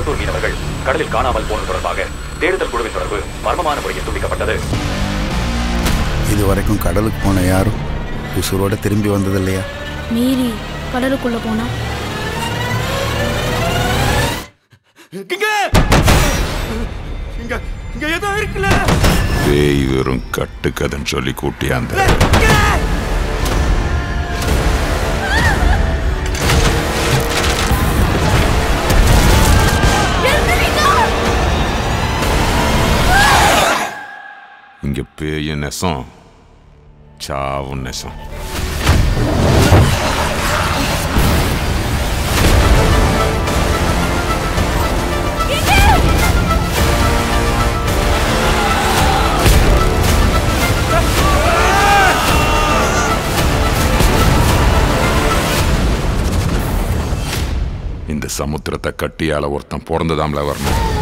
குளத்தூர் மீனவர்கள் கடலில் காணாமல் போனது தொடர்பாக தேடுதல் குழுவின் தொடர்பு மர்மமான முறையில் துண்டிக்கப்பட்டது இது வரைக்கும் கடலுக்கு போன யாரும் உசுரோட திரும்பி வந்தது இல்லையா மீறி கடலுக்குள்ள போனா பேய் வெறும் கட்டுக்கதைன்னு சொல்லி கூட்டியாந்த இங்க பேய நெசம் சாவு நெசம் இந்த சமுத்திரத்தை கட்டியால ஒருத்தன் பிறந்ததாம்ல வரணும்